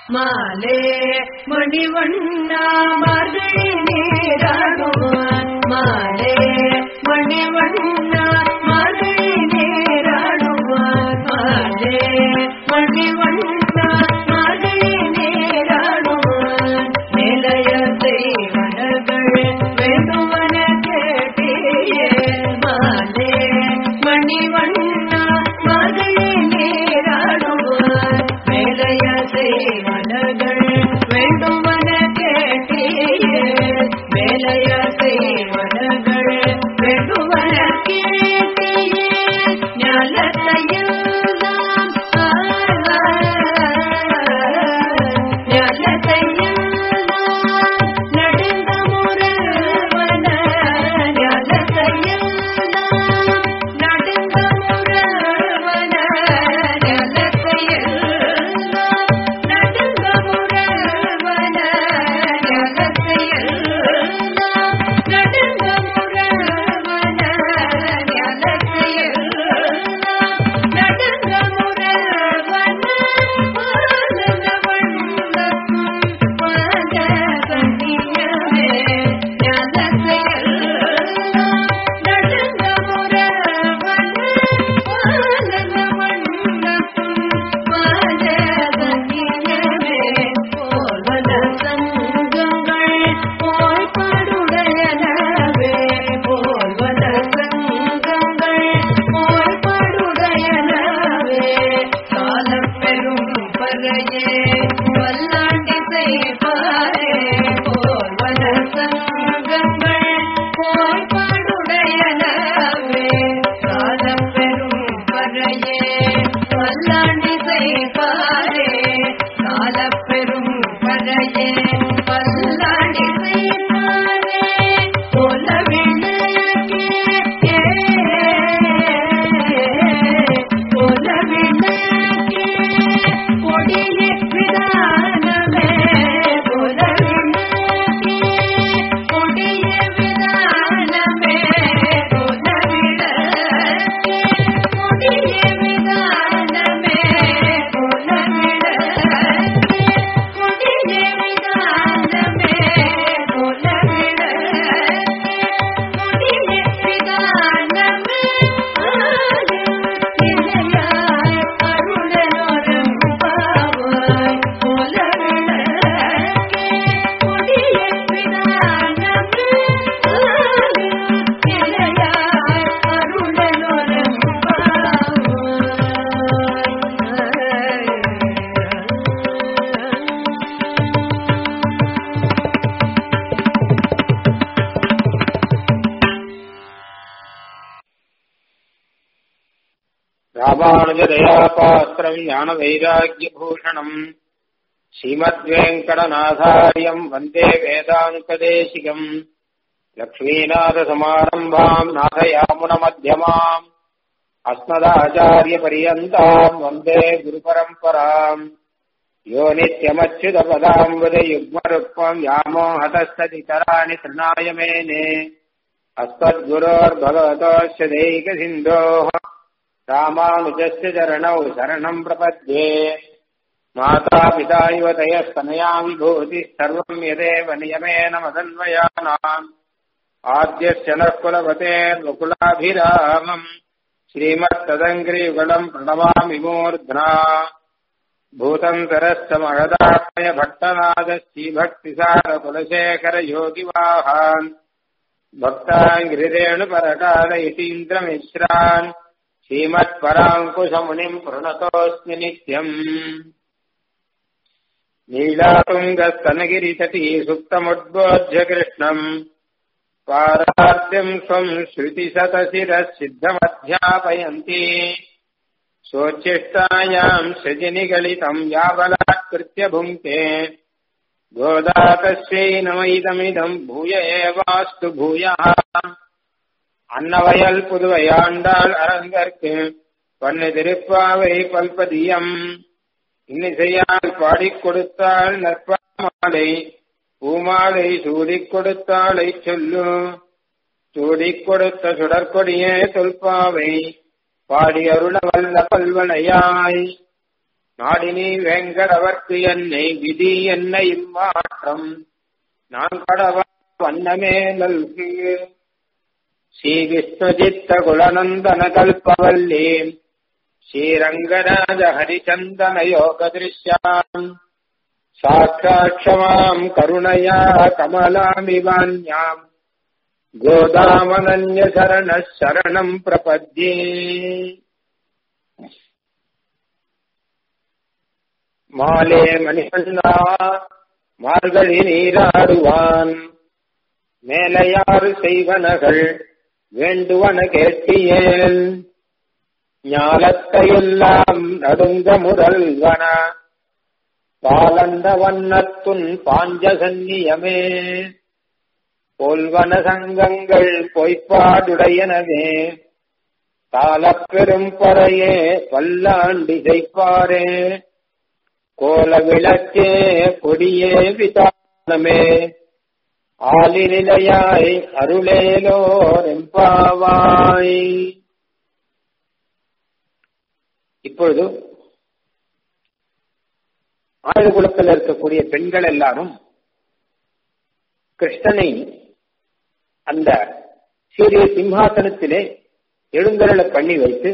மாலே மணிவண்ணா மதுரை நேராடுவான் மாலே மணிவண்ணா மதுரை நேராடுவான் மாலே மணிவண்ணா மதுரை நேராடுவான் நிலைய செய்வனர்கள் வேண்டுவன கேட்டியே மாலே மணிவண்ணா மதுரை நேராடுவான் மேலைய செய்வனர்கள் வேண்டுவன கேட்டியே மேலைய செய்வனர்கள் வேண்டுவன கேட்டியே ஞாலத்தையெல்லாம் ஞாலத்தையெல்லாம் நடுங்க முரவன ஞாலத்தையெல்லாம் நடுங்க முரவன ஞாலத்தையெல்லாம் நடுங்க முரவன ஞாலத்தையெல்லாம் நடுங்க முரவன ஞாலத்தையெல்லாம் நடுங்க முரவன காலப்பெரும் பறையே வல்லாண்டி செய்வாரே போல்வன சங்கங்கள் போய்பாடுடையனவே காலப்பெரும் பறையே வல்லாண்டி செய்வாரே காலப்பெரும் பறையே வல்லாண்டி செய்வாரே போல விளக்கே போல விளக்கே கொடிய விதானமே போல விளக்கே கொடிய விதானமே போல விளக்கே கொடிய விதானமே போல விளக்கே கொடிய விதானமே போல விளக்கே கொடிய விதானமே நிலையாய் அருளனோரம் பாவாய் போல விளக்கே கொடிய விதானமே நிலையாய் அருளனோரம் பாவாய் ராமானுஜதயாபாத்திரம் ஞான வைராக்கியபூஷணம் ஸ்ரீமத்வேங்கடநாதாரியம் வந்தே வேதாந்ததேசிகம் லக்ஷ்மீநாதசமாரம்பாம் நாதயாமுனமத்தியமாம் அஸ்மதாச்சாரியபரியந்தாம் வந்தே குருபரம்பராம் யோ நித்யமच्युतपदाम्बुज युग्मरुक्मम् व्यामोहतस्तदितराणि तृणाय मेने अस्मद्गुरोर्भगवतोऽस्य दैकसिन्धोः रामानुजस्य चरणौ शरणम् प्रपद्ये मातापिता इव तयस्तनया विभूतिः सर्वम् यदेव नियमेन मदन्वयानाम् आद्यस्य नः कुलपतेर्वकुलाभिरामम् श्रीमत्तदङ्ग्रियुगलम् प्रणमामि मूर्ध्ना भूतन्तरश्च महदात्मय भट्टनाद श्रीभक्तिसारकुलशेखर योगिवाहान् भक्ताङ्गिरेणुपरकाल यतीन्द्रमिश्रान् श्रीमत्पराङ्कुशमुनिम् प्रणतोऽस्मि नित्यम् नीलातुङ्गस्तनगिरितटी सुप्तमुद्बोध्य कृष्णम् पारार्ध्यम् स्वम् श्रुतिशतशिरः सिद्धमध्यापयन्ति सोच्छिष्टायाम् सृजिनिगलितम् यावलात्कृत्य भुङ्क्ते गोदा तस्यै नमैदमिदम् भूय एवास्तु भूयः அன்னவயல் புதுவையாண்டாள் அரங்கற்கு பண்ணு திருப்பாவை பல்பதியம் இன்னிசையால் பாடிக் கொடுத்தாள் நற்பாமாலை பூமாலை சூடிக் கொடுத்தாளை சொல்லு சூடிக் கொடுத்த சுடற்கொடியே தொல்பாவை பாடி அருள வல்ல பல்வளையாய் நாடினி வேங்கடவர்க்கு என்னை விதி என்ன இம்மாற்றம் நான் கடவ வண்ணமே நல்கு ஸ்ரீ விஷ்ணுஜித்த குலநந்தன கல்பவல்லி ஸ்ரீரங்கராஜ ஹரிச்சந்தன யோக திருஷ்யாம் சாட்சாட்சமாம் கருணையா கமலாமிவான்யாம் கோதாமனன்ய சரண சரணம் பிரபத்யே மாலே மணிகண்டா மார்கழி நீராடுவான் மேலையாறு செய்வனகள் வேண்டுவன கேட்டியேன் ஞாலத்தையெல்லாம் நடுங்க முதல்வன பாலந்த வண்ணத்துன் பாஞ்சசன்னியமே போல்வன சங்கங்கள் பொய்ப்பாடுடையனவே தாளப்பெரும் பறையே பல்லாண்டி செய்ப்பாரே கோல விளக்கே கொடியே விதானமே ஆலிநிலையாய் அருளேலோர் எம்பாவாய் இப்பொழுது ஆயுகுலத்தில் இருக்கக்கூடிய பெண்கள் எல்லாரும் கிருஷ்ணனை அந்த சீரிய சிம்ஹாசனத்திலே எழுந்தருள பண்ணி வைத்து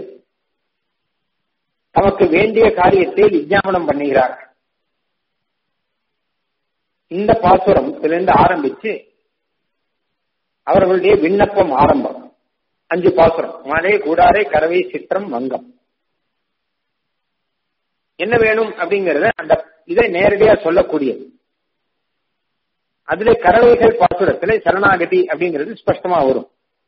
தமக்கு வேண்டிய காரியத்தை விஞ்ஞாபனம் பண்ணுகிறார் இந்த பாசுரத்திலிருந்து ஆரம்பிச்சு அவர்களுடைய விண்ணப்பம் ஆரம்பம் அஞ்சு பாசுரம் மலை கூடாரை கரவை சித்திரம் மங்கம் என்ன வேணும் அப்படிங்கறத அந்த இதை நேரடியா சொல்லக்கூடியது அதுல கறவைகள் பாசுரத்துல சரணாகதி அப்படிங்கிறது ஸ்பஷ்டமா வரும்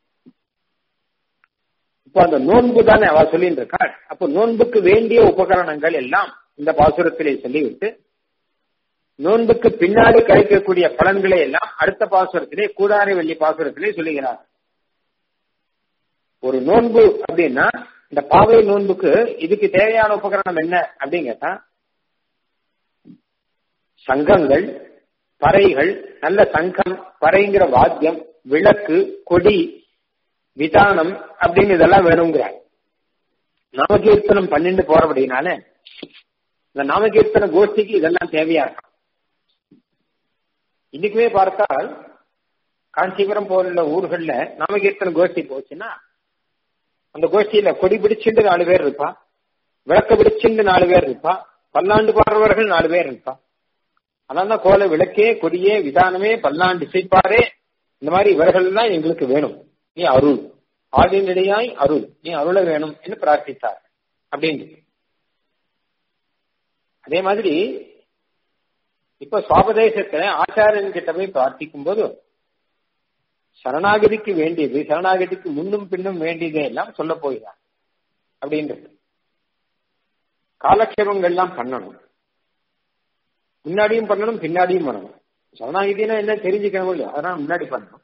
இப்போ அந்த நோன்பு தானே அவ சொல்லிட்டு இருக்காள் அப்போ நோன்புக்கு வேண்டிய உபகரணங்கள் எல்லாம் இந்த பாசுரத்திலே சொல்லிவிட்டு நோன்புக்கு பின்னாடி கிடைக்கக்கூடிய பலன்களை எல்லாம் அடுத்த பாசுரத்திலே கூடாரை வெள்ளி பாசுரத்திலே சொல்லுகிறார் ஒரு நோன்பு அப்படின்னா இந்த பாவை நோன்புக்கு இதுக்கு தேவையான உபகரணம் என்ன அப்படின்னு கேட்டா சங்கங்கள் பறைகள் நல்ல சங்கம் பறைங்கிற வாத்தியம் விளக்கு கொடி விதானம் அப்படின்னு இதெல்லாம் வேணுங்கிறார் நாமகீர்த்தனம் பண்ணிட்டு போறபடினால இந்த நாமகீர்த்தன கோஷ்டிக்கு இதெல்லாம் தேவையா இருக்கும் இன்னைக்குமே பார்த்தால் காஞ்சிபுரம் போல ஊர்கள்ல நாமகீர்த்தன கோஷ்டி போச்சுன்னா அந்த கோஷ்டியில கொடி பிடிச்சுட்டு நாலு பேர் இருப்பா விளக்க பிடிச்சுட்டு நாலு பேர் இருப்பா பல்லாண்டு பாடுறவர்கள் நாலு பேர் இருப்பா அதான் கோல விளக்கே கொடியே விதானமே பல்லாண்டு இசைப்பாரே இந்த மாதிரி இவர்கள் எல்லாம் எங்களுக்கு வேணும் நீ அருள் ஆதிநிலையாய் அருள் நீ அருள வேணும் என்று பிரார்த்தித்தார் அப்படின்னு அதே மாதிரி இப்ப சுவாபதேசத்துல ஆச்சாரியன் கிட்ட போய் பிரார்த்திக்கும் போது சரணாகதிக்கு வேண்டியது சரணாகதிக்கு முன்னும் பின்னும் வேண்டியதை எல்லாம் சொல்ல போகிறார் அப்படின்றது காலக்ஷேபங்கள்லாம் பண்ணணும் முன்னாடியும் பண்ணணும் பின்னாடியும் பண்ணணும் சரணாகதினா என்ன தெரிஞ்சுக்கணும் இல்லையா அதனால முன்னாடி பண்ணணும்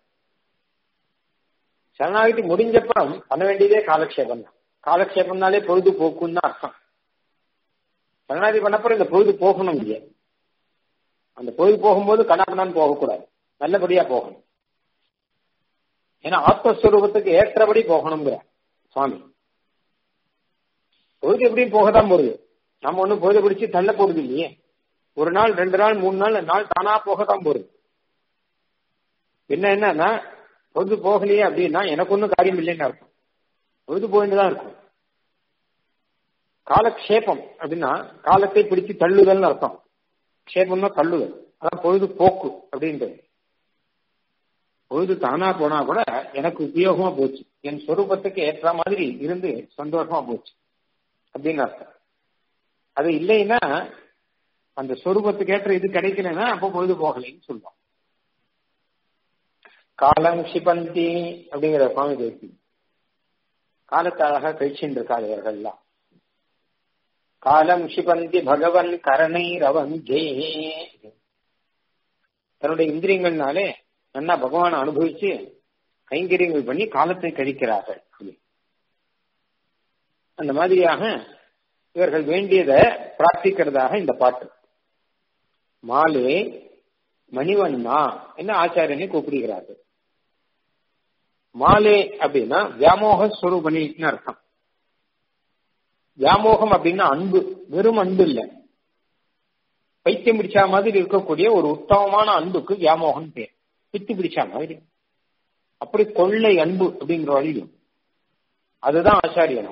சரணாகதி முடிஞ்சப்புறம் பண்ண வேண்டியதே காலக்ஷேபம் தான் காலக்ஷேபம்னாலே பொழுது போக்குன்னு தான் அர்த்தம் சரணாகதி பண்ணப்பறம் இந்த பொழுது போகணும் இல்லையா அந்த பொழுது போகும்போது கண்ணாபண்ணான்னு போகக்கூடாது நல்லபடியா போகணும் ஏன்னா ஆத்மஸ்வரூபத்துக்கு ஏற்றபடி போகணுங்கிற சுவாமி பொழுது எப்படியும் போகத்தான் போகுது நம்ம ஒன்னும் பொழுது பிடிச்சு தள்ள போடுது இல்லையே ஒரு நாள் ரெண்டு நாள் மூணு நாள் நாள் தானா போகத்தான் போகுது என்ன என்னன்னா பொழுது போகலையே அப்படின்னா எனக்கு ஒன்றும் காரியம் இல்லைன்னு அர்த்தம் பொழுது போயிட்டு தான் இருக்கும் காலக்ஷேபம் அப்படின்னா காலத்தை பிடிச்சு தள்ளுதல்னு அர்த்தம் க்ஷேபம்னா தள்ளுதல் அதான் பொழுது போக்கு அப்படின்றது பொழுது தானா போனா கூட எனக்கு உபயோகமா போச்சு என் சொரூபத்துக்கு ஏற்ற மாதிரி இருந்து சந்தோஷமா போச்சு அப்படின்னு அர்த்தம் அது இல்லைன்னா அந்த சொரூபத்துக்கு ஏற்ற இது கிடைக்கலன்னா அப்போ பொழுது போகலைன்னு சொல்லுவோம் காலம் சிபந்தி அப்படிங்கிற சுவாமி தேசி காலத்தை அழகா கழிச்சுட்டு இருக்காது இவர்கள்லாம் காலம் சிபந்தி பகவன் கரணை ரவஞ்சே தன்னுடைய இந்திரியங்கள்னாலே நல்லா பகவானை அனுபவிச்சு கைங்கரியங்கள் பண்ணி காலத்தை கழிக்கிறார்கள் அந்த மாதிரியாக இவர்கள் வேண்டியதை பிரார்த்திக்கிறதாக இந்த பாட்டு மாலே மணிவண்ணா என்ன ஆச்சாரியனை கூப்பிடுகிறார்கள் மாலே அப்படின்னா வியாமோக ஸ்வரூபணின்னு அர்த்தம் வியாமோகம் அப்படின்னா அன்பு வெறும் அன்பு இல்ல பைத்தியம் பிடிச்ச மாதிரி இருக்கக்கூடிய ஒரு உத்தமமான அன்புக்கு வியாமோகம் பேர் பித்து பிடிச்ச மாதிரி அப்படி கொள்ளை அன்பு அப்படிங்கிற வழியும் அதுதான் ஆச்சாரியனம்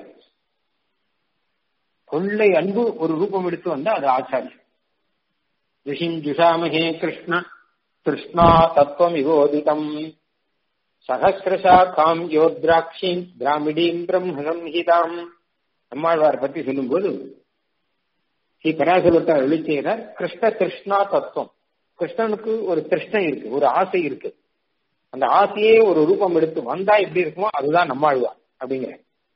கொள்ளை அன்பு ஒரு ரூபம் எடுத்து வந்தா அது ஆச்சாரியம் ரிஷிம் ஜுஷாமஹே கிருஷ்ண கிருஷ்ணா தத்துவம் இவோதிதம் சகசிரசாக்காம் யோத்ராட்சிம் திராமிடீம் பிரம்மணம் ஹிதாம் நம்மாழ்வார் பத்தி சொல்லும்போது ஸ்ரீ பராசரத்தார் எழுச்சியர் கிருஷ்ண கிருஷ்ணா தத்துவம் கிருஷ்ணனுக்கு ஒரு திருஷ்ணம் இருக்கு ஒரு ஆசை இருக்கு அந்த ஆசையே ஒரு ரூபம் எடுத்து வந்தா எப்படி இருக்குமோ அதுதான் நம்மாழ்வார் அப்படிங்கிற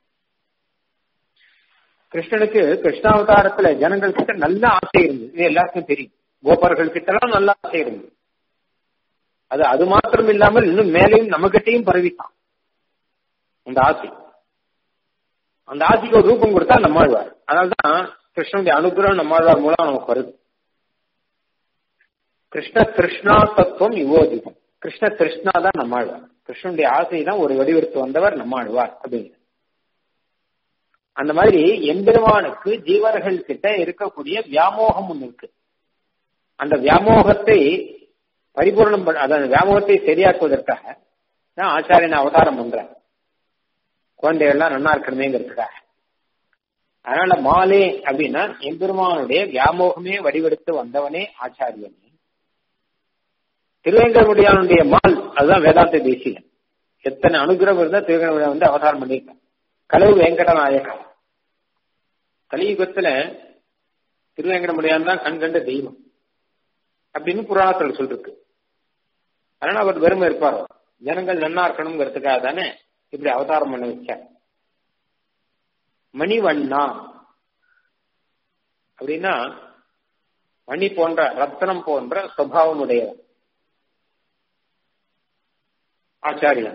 கிருஷ்ணனுக்கு கிருஷ்ணாவதாரத்துல ஜனங்கள் கிட்ட நல்ல ஆசை இருந்தது இது எல்லாருக்கும் தெரியும் கோபர்கள் கிட்ட எல்லாம் நல்ல ஆசை இருந்தது அது அது மாத்திரம் இல்லாமல் இன்னும் மேலையும் நம்மகிட்டையும் பரவித்தான் அந்த ஆசை அந்த ஆசைக்கு ஒரு ரூபம் கொடுத்தா நம்மாழ்வார் அதனால்தான் கிருஷ்ணனுடைய அனுகிரகம் நம்மாழ்வார் மூலம் நமக்கு வருது கிருஷ்ண கிருஷ்ணா தத்துவம் யுவோதிதம் கிருஷ்ண கிருஷ்ணா தான் நம்மாழ்வார் கிருஷ்ணனுடைய ஆசை தான் ஒரு வடிவெடுத்து வந்தவர் நம்மாழ்வார் அப்படிங்கிற அந்த மாதிரி எம்பெருமானுக்கு ஜீவர்கள் கிட்ட இருக்கக்கூடிய வியாமோகம் ஒண்ணு இருக்கு அந்த வியாமோகத்தை பரிபூர்ணம் பண்ண அதாவது வியாமோகத்தை சரியாக்குவதற்காக தான் ஆச்சாரியன் அவதாரம் பண்றார் குழந்தைகள்லாம் நன்னா இருக்கணுமேங்கிறதுக்காக அதனால மாலே அப்படின்னா எம்பெருமானுடைய வியாமோகமே வடிவெடுத்து வந்தவனே ஆச்சாரியன் திருவேங்கமுடியானுடைய மால் அதுதான் வேதாந்த தேசியன் எத்தனை அனுகிரகம் இருந்தா திருவேங்கமுடியான் வந்து அவதாரம் பண்ணியிருக்கான் கலவு வெங்கடநாயகம் கலியுகத்துல திருவேங்கடமுடியான் தான் கண் கண்ட தெய்வம் அப்படின்னு புராணத்தில் சொல்லிருக்கு அதனால அவர் வெறுமை இருப்பார் ஜனங்கள் நன்னா இருக்கணுங்கிறதுக்காக தானே இப்படி அவதாரம் பண்ண வச்சார் மணிவண்ணா அப்படின்னா மணி போன்ற ரத்னம் போன்ற சுவாவம் உடையவர் ஆச்சாரியன்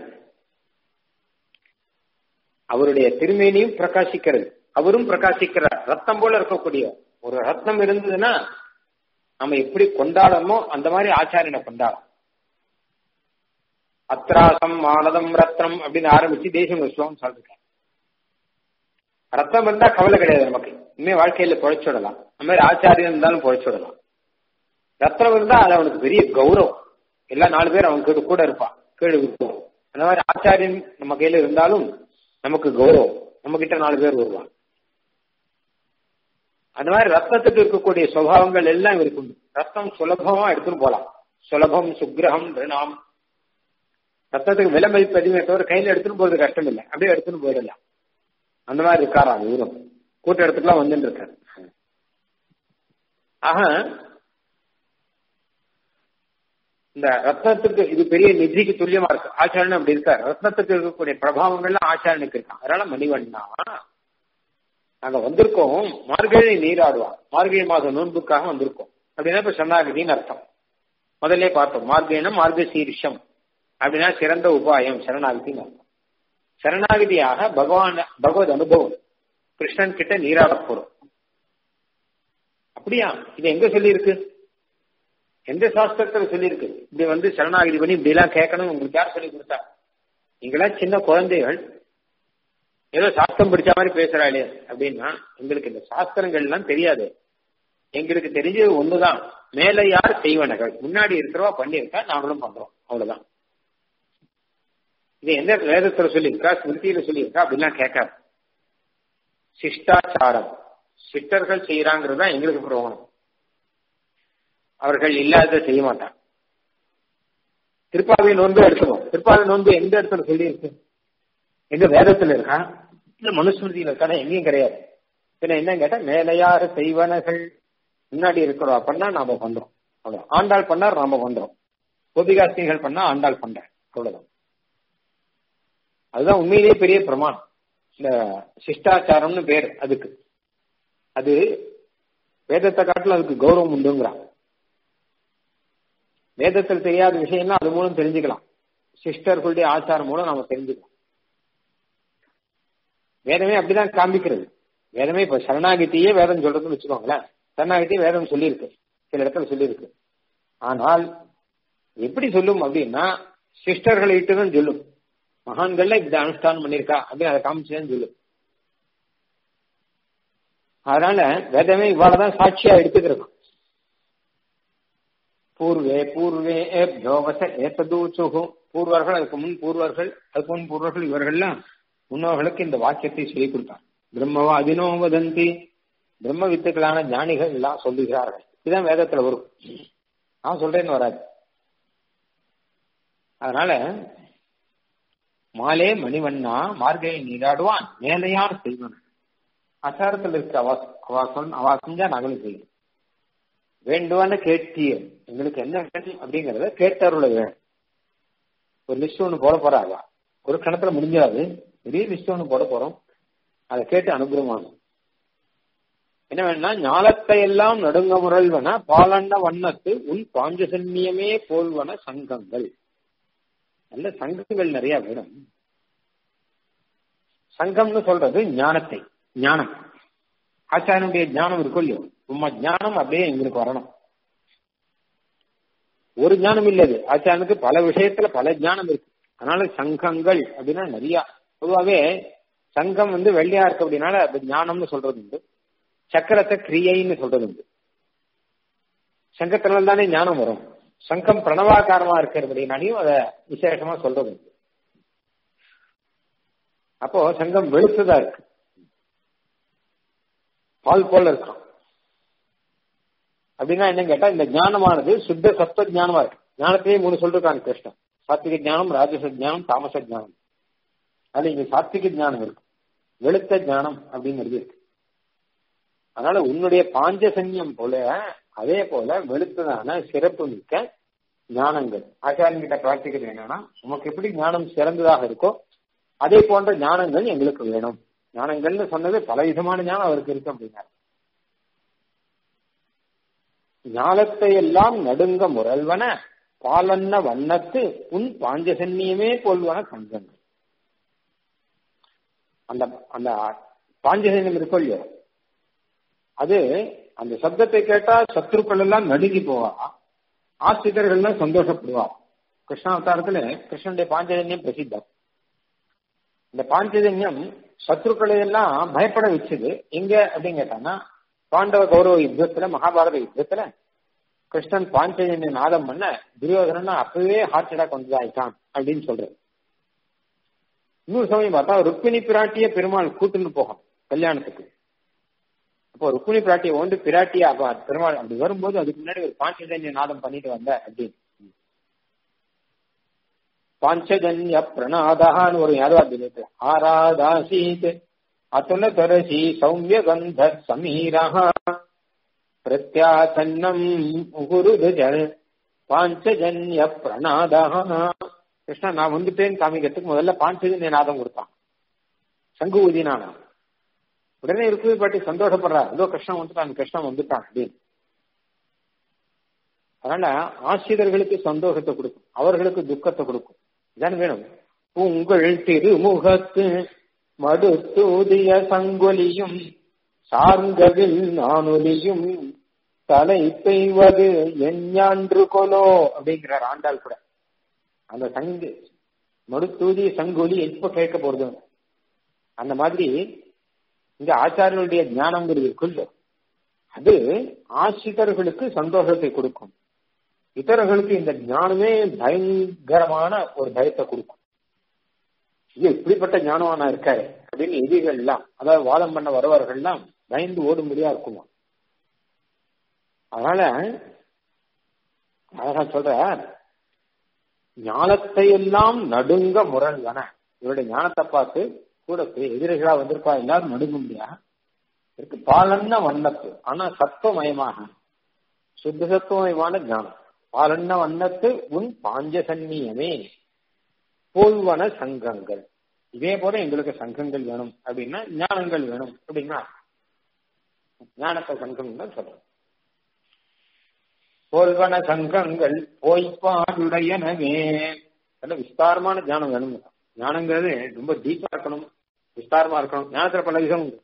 அவருடைய திருமேனியும் பிரகாசிக்கிறது அவரும் பிரகாசிக்கிறார் ரத்தம் போல இருக்கக்கூடிய ஒரு ரத்னம் இருந்ததுன்னா நம்ம எப்படி கொண்டாடணுமோ அந்த மாதிரி ஆச்சாரியனை கொண்டாடும் அத்ராசம் மானதம் ரத்னம் அப்படின்னு ஆரம்பிச்சு தேசம் ஸ்லோகம் சொல்லிருக்கேன் ரத்தம் இருந்தா கவலை கிடையாது நமக்கு இனிமே வாழ்க்கையில பொழைச்சுடலாம் அந்த மாதிரி ஆச்சாரியன் இருந்தாலும் பொழைச்சுடலாம் ரத்னம் இருந்தா அது அவனுக்கு பெரிய கௌரவம் எல்லா நாலு பேர் அவன் கிட்ட கூட இருப்பான் கீழே விற்போம் அந்த மாதிரி ஆச்சாரியன் நம்ம கையில இருந்தாலும் நமக்கு கௌரவம் நம்ம கிட்ட நாலு பேர் வருவான் அந்த மாதிரி ரத்தத்துக்கு இருக்கக்கூடிய சுவாவங்கள் எல்லாம் இருக்கும் ரத்தம் சுலபமா எடுத்துன்னு போலாம் சுலபம் சுக்கிரகம் ரிணாம் ரத்தத்துக்கு விலை மதிப்பு அதிகமே தவிர கையில எடுத்துன்னு போறது கஷ்டம் இல்லை அப்படியே எடுத்துன்னு போயிடலாம் அந்த மாதிரி இருக்காராம் இவரும் கூட்ட இடத்துக்குலாம் வந்துட்டு இருக்காரு ஆக இந்த ரத்னத்துக்கு இது பெரிய நிதிக்கு துல்லியமா இருக்கு ஆச்சாரன் அப்படி இருக்காரு ரத்னத்துக்கு இருக்கக்கூடிய பிரபாவங்கள்லாம் ஆச்சாரனுக்கு இருக்கான் அதனால மணிவண்ணா நாங்க வந்திருக்கோம் மார்கழி நீராடுவான் மார்கழி மாதம் நோன்புக்காக வந்திருக்கோம் அப்படின்னா இப்ப சரணாகதின்னு அர்த்தம் முதல்ல பார்த்தோம் மார்கழினா மார்க சீர்ஷம் அப்படின்னா சிறந்த உபாயம் சரணாகதின்னு அர்த்தம் சரணாகதியாக பகவான் பகவத் அனுபவம் கிருஷ்ணன் கிட்ட நீராட போறோம் அப்படியா இது எங்க சொல்லி இருக்கு எந்த சாஸ்திரத்துல சொல்லியிருக்கு இப்படி வந்து சரணாகதி பண்ணி இப்படி எல்லாம் கேட்கணும் உங்களுக்கு யார் சொல்லி கொடுத்தா நீங்களாம் சின்ன குழந்தைகள் ஏதோ சாஸ்திரம் படிச்ச மாதிரி பேசுறாளே அப்படின்னா எங்களுக்கு இந்த சாஸ்திரங்கள் எல்லாம் தெரியாது எங்களுக்கு தெரிஞ்சது ஒண்ணுதான் மேல யார் செய்வனகள் முன்னாடி இருக்கிறவா பண்ணியிருக்கா நாங்களும் பண்றோம் அவ்வளவுதான் இது எந்த வேதத்துல சொல்லியிருக்கா ஸ்மிருதியில சொல்லியிருக்கா அப்படிலாம் கேட்காது சிஷ்டாச்சாரம் சிஷ்டர்கள் செய்யறாங்கிறது தான் எங்களுக்கு புரோகணம் அவர்கள் இல்லாத செய்ய மாட்டான் திருப்பாவை நோன்பு எடுத்துக்கணும் திருப்பாவை நோன்பு எந்த இடத்துல சொல்லி இருக்கு எங்க வேதத்துல இருக்கா இல்ல மனுஸ்மிருதியில இருக்கா எங்கேயும் கிடையாது பின்ன என்ன கேட்டா மேலையாறு செய்வனகள் முன்னாடி இருக்கிறோம் அப்படின்னா நாம பண்றோம் அவ்வளவு ஆண்டாள் பண்ணார் நாம பண்றோம் கோபிகாஸ்திகள் பண்ணா ஆண்டாள் பண்ற அவ்வளவுதான் அதுதான் உண்மையிலேயே பெரிய பிரமாணம் இந்த சிஷ்டாச்சாரம்னு பேர் அதுக்கு அது வேதத்தை காட்டில் அதுக்கு கௌரவம் உண்டுங்கிறான் வேதத்தில் தெரியாத விஷயம்னா அது மூலம் தெரிஞ்சுக்கலாம் சிஸ்டர்களுடைய ஆச்சாரம் மூலம் நாம தெரிஞ்சுக்கலாம் வேதமே அப்படிதான் காண்பிக்கிறது வேதமே இப்ப சரணாகித்தியே வேதம் சொல்றதுன்னு வச்சுக்கோங்களேன் சரணாகித்தி வேதம் சொல்லியிருக்கு சில இடத்துல சொல்லியிருக்கு ஆனால் எப்படி சொல்லும் அப்படின்னா சிஸ்டர்களை இட்டுதான் சொல்லும் மகான்கள்ல இப்படி அனுஷ்டானம் பண்ணிருக்கா அப்படின்னு அதை காமிச்சுதான் சொல்லும் அதனால வேதமே இவ்வளவுதான் சாட்சியா எடுத்துக்கிறோம் பூர்வே பூர்வே ஏப்யோவச ஏத்ததூச்சுகு பூர்வர்கள் அதுக்கு முன் பூர்வர்கள் அதுக்கு முன் பூர்வர்கள் இவர்கள்லாம் முன்னோர்களுக்கு இந்த வாக்கியத்தை சொல்லிக் கொடுத்தார் பிரம்மவா அதினோ வதந்தி பிரம்ம வித்துக்களான ஞானிகள் எல்லாம் சொல்லுகிறார்கள் இதுதான் வேதத்துல வரும் நான் சொல்றேன்னு வராது அதனால மாலே மணிவண்ணா மார்கையை நீராடுவான் மேலையார் செய்வன் அசாரத்தில் இருக்க அவா அவா சொல் அவா செஞ்சா நாங்களும் செய்யணும் வேண்டுவான்னு கேட்டிய எங்களுக்கு என்ன வேணும் அப்படிங்கறத கேட்டருள வேணும் ஒரு லிஸ்ட் ஒண்ணு போட போறாங்க ஒரு கணத்துல முடிஞ்சாது பெரிய லிஸ்ட் ஒண்ணு போட போறோம் அதை கேட்டு அனுகிரகமாகும் என்ன வேணா ஞாலத்தை எல்லாம் நடுங்க முரல்வன பாலண்ண வண்ணத்து உன் பாஞ்சசன்யமே போல்வன சங்கங்கள் நல்ல சங்கங்கள் நிறைய வேணும் சங்கம்னு சொல்றது ஞானத்தை ஞானம் ஆச்சாரனுடைய ஞானம் இருக்கும் இல்லையோ உண்மை ஞானம் அப்படியே எங்களுக்கு வரணும் ஒரு ஞானம் இல்லது ஆச்சாரனுக்கு பல விஷயத்துல பல ஞானம் இருக்கு அதனால சங்கங்கள் அப்படின்னா நிறைய பொதுவாகவே சங்கம் வந்து வெள்ளையா இருக்கு அப்படின்னால அது ஞானம்னு சொல்றது உண்டு சக்கரத்தை கிரியைன்னு சொல்றது உண்டு சங்கத்தினால தானே ஞானம் வரும் சங்கம் பிரணவாகாரமா இருக்கிறபடினாலையும் அதை விசேஷமா சொல்றது உண்டு அப்போ சங்கம் வெளுத்துதா இருக்கு பால் போல இருக்கும் அப்படின்னா என்ன கேட்டா இந்த ஞானமானது சுத்த சத்துவ ஞானமா இருக்கு ஞானத்தையே மூணு சொல்லிருக்காங்க கிருஷ்ணன் சாத்விக ஞானம் ராஜச ஞானம் தாமச ஞானம் அது இங்க சாத்விக ஞானம் இருக்கு வெளுத்த ஞானம் அப்படிங்கிறது இருக்கு அதனால உன்னுடைய பாஞ்சசன்யம் போல அதே போல வெளுத்ததான சிறப்பு மிக்க ஞானங்கள் ஆச்சாரியன் கிட்ட பிரார்த்திக்கிறது என்னன்னா உமக்கு எப்படி ஞானம் சிறந்ததாக இருக்கோ அதே போன்ற ஞானங்கள் எங்களுக்கு வேணும் ஞானங்கள்னு சொன்னது பல விதமான ஞானம் அவருக்கு இருக்கு அப்படின்னாரு ஞானத்தை எல்லாம் நடுங்க முரல்வன பாலன்ன வண்ணத்து உன் பாஞ்சசன்னியமே கொள்வன சங்கங்கள் அந்த அந்த பாஞ்சசன்யம் இருக்கோ இல்லையோ அது அந்த சப்தத்தை கேட்டா சத்ருக்கள் எல்லாம் நடுங்கி போவா ஆசிரியர்கள்லாம் சந்தோஷப்படுவா கிருஷ்ணாவதாரத்துல கிருஷ்ணனுடைய பாஞ்சஜன்யம் பிரசித்தம் இந்த பாஞ்சஜன்யம் சத்ருக்களை எல்லாம் பயப்பட வச்சது எங்க அப்படின்னு கேட்டான்னா பாண்டவ கௌரவ யுத்தத்துல மகாபாரத யுத்தத்துல கிருஷ்ணன் பாஞ்சஜன்ய நாதம் பண்ண துரியோதனா அப்பவே ஹார்ட் அட்டாக் வந்ததாயிட்டான் அப்படின்னு சொல்றது இன்னொரு சமயம் பார்த்தா ருக்மிணி பிராட்டிய பெருமாள் கூட்டுன்னு போகும் கல்யாணத்துக்கு அப்போ ருக்மிணி பிராட்டியை ஓண்டு பிராட்டியா பெருமாள் அப்படி வரும்போது அதுக்கு முன்னாடி ஒரு பாஞ்சஜன்ய நாதம் பண்ணிட்டு வந்த அப்படின்னு பாஞ்சஜன்ய பிரணாதான்னு ஒரு யாதவாத்தியத்துல ஆராதாசீத் அத்துல தரசி சௌமிய கந்த சமீரா பிரத்யாசன்னம் உகுருதுஜல் பாஞ்சஜன்ய பிரணாதா கிருஷ்ணா நான் வந்துட்டேன்னு காமிக்கிறதுக்கு முதல்ல பாஞ்சஜன்ய நாதம் கொடுத்தான் சங்கு ஊதினானா உடனே ருக்மி பாட்டி சந்தோஷப்படுறா இதோ கிருஷ்ணன் வந்துட்டான் கிருஷ்ணன் வந்துட்டான் அப்படின்னு அதனால ஆசிரியர்களுக்கு சந்தோஷத்தை கொடுக்கும் அவர்களுக்கு துக்கத்தை கொடுக்கும் இதான் வேணும் உங்கள் திருமுகத்து மடுத்தூதிய சங்கொலியும் சார்ந்ததில் நானொலியும் தலை பெய்வது எஞ்ஞான்று கொலோ அப்படிங்கிறார் ஆண்டாள் கூட அந்த சங்கு மடுத்தூதிய சங்கொலி எப்ப கேட்க போறது அந்த மாதிரி இங்க ஆச்சாரியர்களுடைய ஞானங்கிறது இருக்குல்ல அது ஆசிரியர்களுக்கு சந்தோஷத்தை கொடுக்கும் இத்தரர்களுக்கு இந்த ஞானமே பயங்கரமான ஒரு பயத்தை கொடுக்கும் இது இப்படிப்பட்ட ஞானமானா இருக்காரு அப்படின்னு எதிரிகள் எல்லாம் அதாவது வாதம் பண்ண வருவர்கள்லாம் பயந்து ஓடும்படியா இருக்குமா அதனால அழகா சொல்ற ஞானத்தை எல்லாம் நடுங்க முரண்வன இவருடைய ஞானத்தை பார்த்து கூட எதிரிகளா வந்திருப்பா எல்லாரும் நடுங்க முடியா இருக்கு பாலன்ன வண்ணத்து ஆனா சத்துவமயமாக சுத்த சத்துவமயமான ஞானம் பாலன்ன வண்ணத்து உன் பாஞ்சசன்னியமே போல்வன சங்கங்கள் இதே போல எங்களுக்கு சங்கங்கள் வேணும் அப்படின்னா ஞானங்கள் வேணும் அப்படின்னா ஞானத்தை சங்கம் தான் சொல்றோம் போல்வன சங்கங்கள் போய்ப்பாடுடையனவே நல்ல விஸ்தாரமான ஞானம் வேணும் ஞானங்கிறது ரொம்ப டீப்பா இருக்கணும் விஸ்தாரமா இருக்கணும் ஞானத்துல பல விதம் உண்டு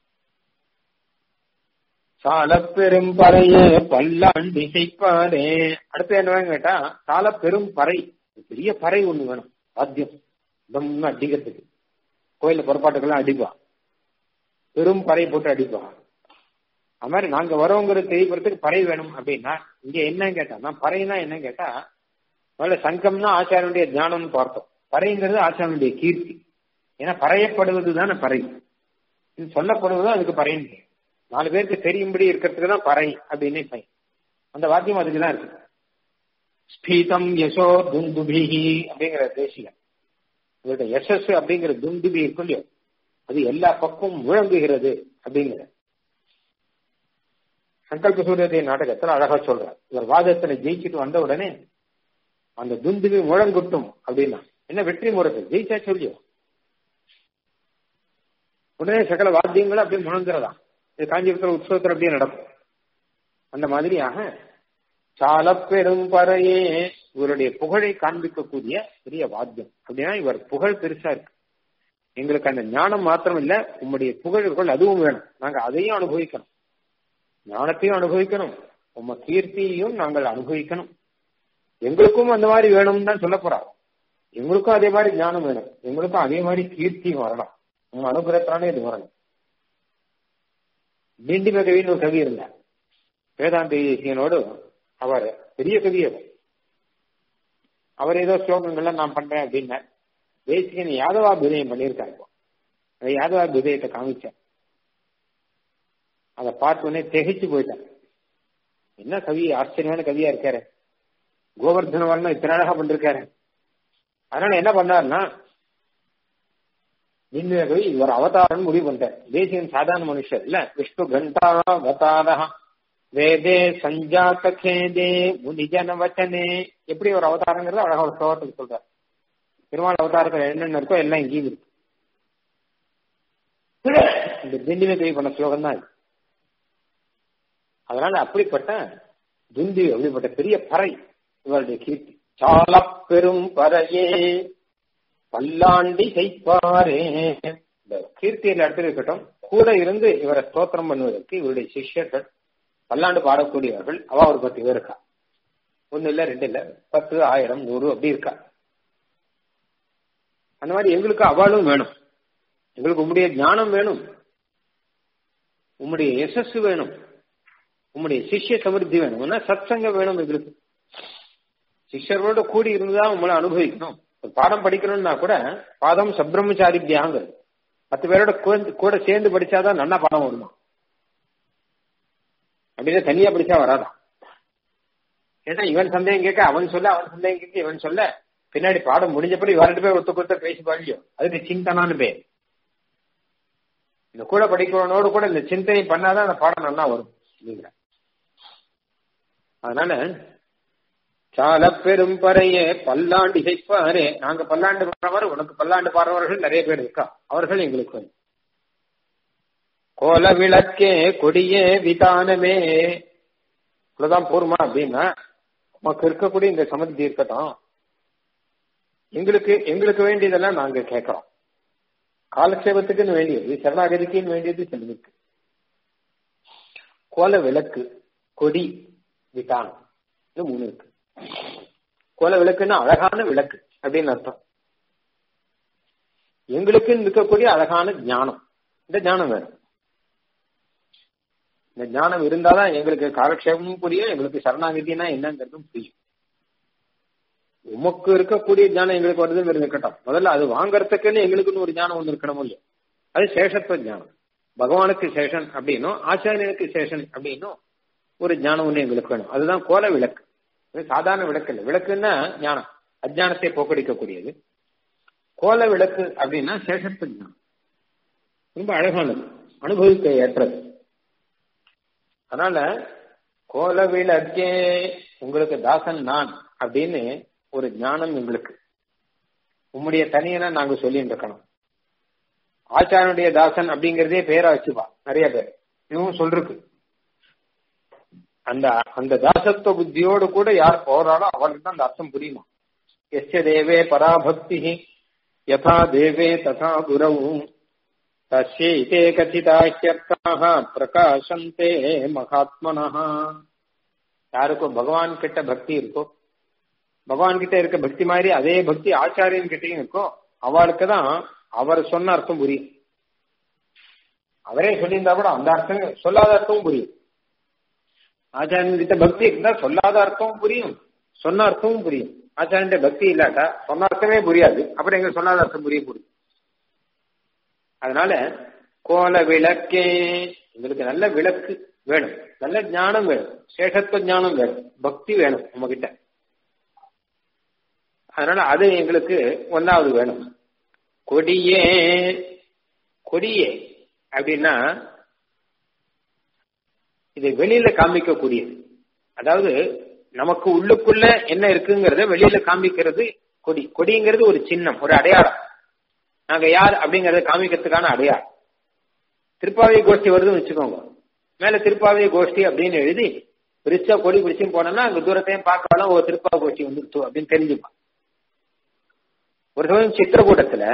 சால பெரும் பறையே பல்லாண்டு இசைப்பாரே அடுத்து என்ன கேட்டா சால பெரும் பறை பெரிய பறை ஒண்ணு வேணும் வாத்தியம் தம்னு அடிக்கிறதுக்கு கோயில புறப்பாட்டுக்கெல்லாம் அடிப்பா பெரும் பறை போட்டு அடிப்பா அது மாதிரி நாங்க வரோங்கிறது தெரியப்படுறதுக்கு பறை வேணும் அப்படின்னா இங்க என்னன்னு கேட்டா பறைனா என்ன கேட்டா முதல்ல சங்கம்னா ஆச்சாரனுடைய ஞானம்னு பார்த்தோம் பறைங்கிறது ஆச்சாரனுடைய கீர்த்தி ஏன்னா பறையப்படுவது தானே பறை இது சொல்லப்படுவது அதுக்கு பறைன்னு பேர். நாலு பேருக்கு தெரியும்படி இருக்கிறதுக்கு தான் பறை அப்படின்னு பயன் அந்த வாக்கியம் அதுக்கு தான் இருக்கு ஸ்பீதம் யசோ துந்துபிஹி அப்படிங்கிற தேசியம் இவருடைய யசஸ் அப்படிங்கிற துந்துபி இருக்கும் இல்லையோ அது எல்லா பக்கமும் முழங்குகிறது அப்படிங்கிற சங்கல்ப சூரியத்தை நாடகத்துல அழகா சொல்றார் இவர் வாதத்துல ஜெயிச்சுட்டு வந்த உடனே அந்த துந்துபி முழங்குட்டும் அப்படின்னா என்ன வெற்றி முறது ஜெயிச்சா சொல்லியோ உடனே சகல வாத்தியங்களும் அப்படியே முழங்குறதா இது காஞ்சிபுரத்துல உற்சவத்துல அப்படியே நடக்கும் அந்த மாதிரியாக சால பெரும் பறையே இவருடைய புகழை காண்பிக்கக்கூடிய பெரிய வாத்தியம் அப்படின்னா இவர் புகழ் பெருசா இருக்கு எங்களுக்கு அந்த ஞானம் மாத்திரம் இல்ல உம்முடைய புகழ்கள் அதுவும் வேணும் நாங்க அதையும் அனுபவிக்கணும் ஞானத்தையும் அனுபவிக்கணும் உம்ம கீர்த்தியையும் நாங்கள் அனுபவிக்கணும் எங்களுக்கும் அந்த மாதிரி வேணும்னு தான் சொல்ல போறாங்க எங்களுக்கும் அதே மாதிரி ஞானம் வேணும் எங்களுக்கும் அதே மாதிரி கீர்த்தியும் வரணும் உங்க அனுகிரகத்தானே இது வரணும் டிண்டிம கவின்னு ஒரு கவி இருந்தார் வேதாந்த தேசியனோடு அவர் பெரிய கவி அவர் அவர் ஏதோ ஸ்லோகங்கள்லாம் நான் பண்றேன் அப்படின்னார் தேசிகன் யாதவா புதயம் பண்ணியிருக்காரு இப்போ அந்த யாதவா புதயத்தை காமிச்சார் அதை பார்த்தோன்னே திகைச்சு போயிட்டார் என்ன கவி ஆச்சரியமான கவியா இருக்காரு கோவர்தன வர்ணம் இத்தனை அழகா பண்ணிருக்காரு அதனால என்ன பண்ணாருன்னா இந்த கவி இவர் அவதாரம் முடிவு பண்ணிட்டார் தேசியன் சாதாரண மனுஷர் இல்ல விஷ்ணு கண்டா அவதாரா வேதே சஞ்சாத்த கேதே முனிஜன வச்சனே எப்படி ஒரு அவதாரங்கிறது அழகா ஒரு ஸ்லோகத்துக்கு சொல்றார் பெருமாள் அவதாரத்தில் என்னென்ன இருக்கோ எல்லாம் இங்கேயும் இருக்கு இந்த திண்டிமே கவி பண்ண ஸ்லோகம் தான் இது அதனால அப்படிப்பட்ட துந்தி அப்படிப்பட்ட பெரிய பறை இவருடைய கீர்த்தி சால பெரும் பறையே பல்லாண்டி செய்ப்பாரே இந்த கீர்த்தியில் அடுத்து இருக்கட்டும் கூட இருந்து இவரை ஸ்தோத்திரம் பண்ணுவதற்கு இவருடைய சிஷ்யர்கள் பல்லாண்டு பாடக்கூடியவர்கள் அவ ஒரு பத்து பேர் இருக்கா ஒன்னு இல்ல ரெண்டு இல்ல பத்து ஆயிரம் நூறு அப்படி இருக்கா அந்த மாதிரி எங்களுக்கு அவளும் வேணும் எங்களுக்கு உம்முடைய ஞானம் வேணும் உம்முடைய யசஸ் வேணும் உம்முடைய சிஷ்ய சமிருத்தி வேணும் சத்சங்கம் வேணும் எங்களுக்கு சிஷ்யர்களோட கூடி இருந்துதான் உங்களை அனுபவிக்கணும் பாடம் படிக்கணும்னா கூட பாதம் சப்ரம்மச்சாரி தியாங்கிறது பத்து பேரோட கூட சேர்ந்து படிச்சாதான் நல்லா பாடம் வருமா அப்படின்னா தனியா படிச்சா வராதான் ஏன்னா இவன் சந்தேகம் கேட்க அவன் சொல்ல அவன் சந்தேகம் கேட்க இவன் சொல்ல பின்னாடி பாடம் முடிஞ்சப்படி இவர்கிட்ட போய் ஒத்த கொத்த பேசி பாடியோ அதுக்கு சிந்தனான்னு பேர் இந்த கூட படிக்கிறவனோடு கூட இந்த சிந்தனை பண்ணாதான் அந்த பாடம் நல்லா வரும் இல்லைங்களா அதனால சால பெரும் பறையே பல்லாண்டு இசைப்பாரே நாங்க பல்லாண்டு பாடுறவர் உனக்கு பல்லாண்டு பாடுறவர்கள் நிறைய பேர் இருக்கா அவர்கள் எங்களுக்கு வந்து கோல விளக்கே கொடியே விதானமே இவ்வளவுதான் போருமா அப்படின்னா உமக்கு இருக்கக்கூடிய இந்த சமதி இருக்கட்டும் எங்களுக்கு எங்களுக்கு வேண்டியதெல்லாம் நாங்க கேட்கிறோம் காலக்ஷேபத்துக்குன்னு வேண்டியது சரணாகதிக்குன்னு வேண்டியது செல்விக்கு கோல விளக்கு கொடி விதானம் இது மூணு இருக்கு கோல விளக்குன்னா அழகான விளக்கு அப்படின்னு அர்த்தம் எங்களுக்கு இருக்கக்கூடிய அழகான ஞானம் இந்த ஞானம் வேணும் இந்த ஞானம் இருந்தாதான் எங்களுக்கு காலக்ஷேபமும் புரியும் எங்களுக்கு சரணாகதினா என்னங்கிறதும் புரியும் உமக்கு இருக்கக்கூடிய ஞானம் எங்களுக்கு வருதுங்கிறது இருக்கட்டும் முதல்ல அது வாங்கறதுக்குன்னு எங்களுக்குன்னு ஒரு ஞானம் ஒன்று இருக்கணும் இல்லையா அது சேஷத்துவ ஞானம் பகவானுக்கு சேஷன் அப்படின்னும் ஆச்சாரியனுக்கு சேஷன் அப்படின்னும் ஒரு ஞானம் ஒன்று எங்களுக்கு வேணும் அதுதான் கோல விளக்கு இது சாதாரண விளக்கு இல்லை விளக்குன்னா ஞானம் அஜானத்தை போக்கடிக்கக்கூடியது கோல விளக்கு அப்படின்னா சேஷத்துவ ஞானம் ரொம்ப அழகானது அனுபவிக்க ஏற்றது அதனால கோல விளக்கே உங்களுக்கு தாசன் நான் அப்படின்னு ஒரு ஞானம் எங்களுக்கு உம்முடைய தனியனா நாங்க சொல்லிட்டு இருக்கணும் ஆச்சாரனுடைய தாசன் அப்படிங்கறதே பேரா வச்சுப்பா நிறைய பேர் இதுவும் சொல்றது அந்த அந்த தாசத்துவ புத்தியோடு கூட யார் போறாளோ அவளுக்கு தான் அந்த அர்த்தம் புரியுமா எஸ்ய தேவே பராபக்தி யதா தேவே ததா குரவு தஸ்யைதே கதிதாஹ்யர்த்தாக பிரகாசந்தே மகாத்மனः யாருக்கும் பகவான் கிட்ட பக்தி இருக்கோ பகவான் கிட்ட இருக்க பக்தி மாதிரி அதே பக்தி ஆச்சாரியன் கிட்டையும் இருக்கும் அவளுக்கு தான் அவர் சொன்ன அர்த்தம் புரியும் அவரே சொல்லியிருந்தா கூட அந்த அர்த்தம் சொல்லாத அர்த்தமும் புரியும் ஆச்சாரியன் கிட்ட பக்தி இருந்தா சொல்லாத அர்த்தமும் புரியும் சொன்ன அர்த்தமும் புரியும் ஆச்சாரியன் பக்தி இல்லாட்டா சொன்ன அர்த்தமே புரியாது அப்புறம் எங்க சொல்லாத அர்த்தம் புரிய முடியும் அதனால கோல விளக்கே எங்களுக்கு நல்ல விளக்கு வேணும் நல்ல ஞானம் வேணும் சேஷத்துவ ஞானம் வேணும் பக்தி வேணும் நம்ம கிட்ட அதனால அது எங்களுக்கு ஒன்னாவது வேணும் கொடியே கொடியே அப்படின்னா இதை வெளியில காமிக்கக்கூடியது அதாவது நமக்கு உள்ளுக்குள்ள என்ன இருக்குங்கிறத வெளியில காமிக்கிறது கொடி கொடிங்கிறது ஒரு சின்னம் ஒரு அடையாளம் நாங்க யார் அப்படிங்கறத காமிக்கிறதுக்கான அடையாளம் திருப்பாவை கோஷ்டி வருதுன்னு வச்சுக்கோங்க மேல திருப்பாவை கோஷ்டி அப்படின்னு எழுதி பிரிச்சா கொடி பிடிச்சும் போனோம்னா அங்க தூரத்தையும் பார்க்கலாம் ஒரு திருப்பாவை கோஷ்டி வந்துருச்சு அப்படின்னு தெரிஞ்சுப்பான் ஒரு சமயம் சித்திரக்கூட்டத்துல